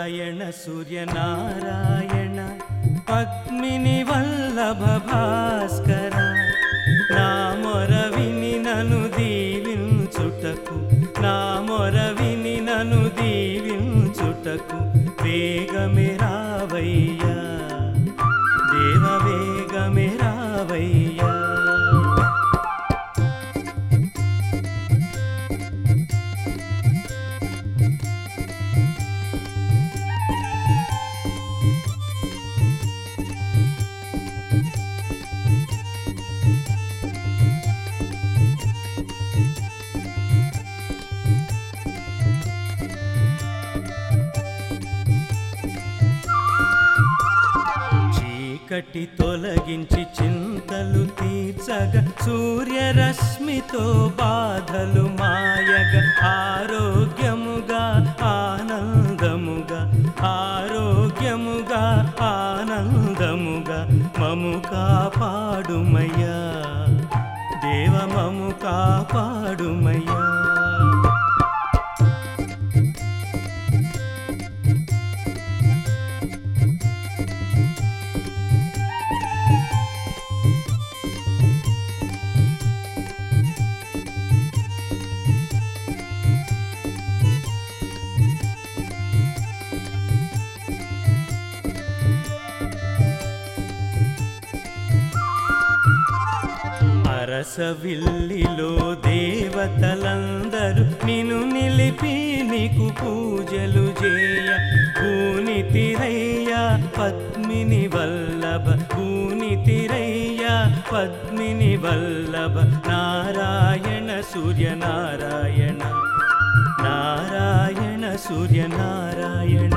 నారాయణ సూర్యనారాయణ పద్మిని వల్లభ భాస్కర నా మొర విని నను దీవించుటకు నా మొర విని నను దీవించుటకు వేగమే రావయ్యా దేవ వేగమే రావయ్యా చీకటి తొలగించి చింతలు తీర్చగ సూర్యరశ్మితో బాధలు మాయగ ఆరోగ్యముగా ఆనందముగా ఆరోగ్యముగా ఆనందముగా మము కాపాడుమయ్యా దేవ మము కాపాడుమయ్యా అరసవిల్లిలో దేవతలందరూ నిన్ను నిలిపి నీకు పూజలు చేయ భూని తిరయ్య పద్మిని వల్లభ భూని తిరయ్య పద్మిని వల్లభ నారాయణ సూర్యనారాయణ నారాయణ సూర్యనారాయణ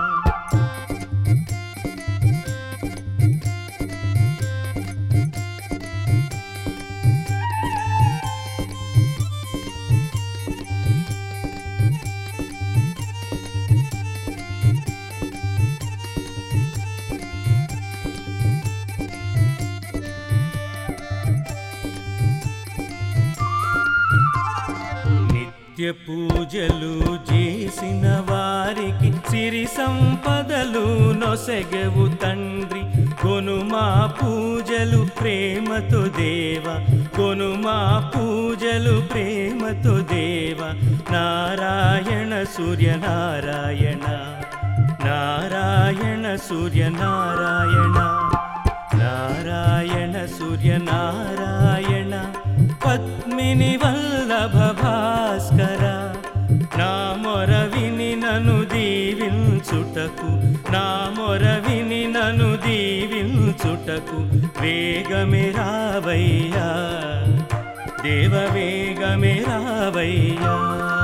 నిత్య పూజలు చేసిన వారికి సిరి సంపదలు నొసగవు తండ్రి కొనుమా పూజలు ప్రేమతో దేవ కొనుమా పూజలు ప్రేమతో దేవ నారాయణ సూర్యనారాయణ నారాయణ సూర్యనారాయణ నారాయణ సూర్యనారాయణ పద్మిని వల్లభ భాస్కర నా మొర విని నను దీవించుటకు నా మొర విని నను దీవించుటకు వేగమే రావయ్యా దేవ వేగమే రావయ్యా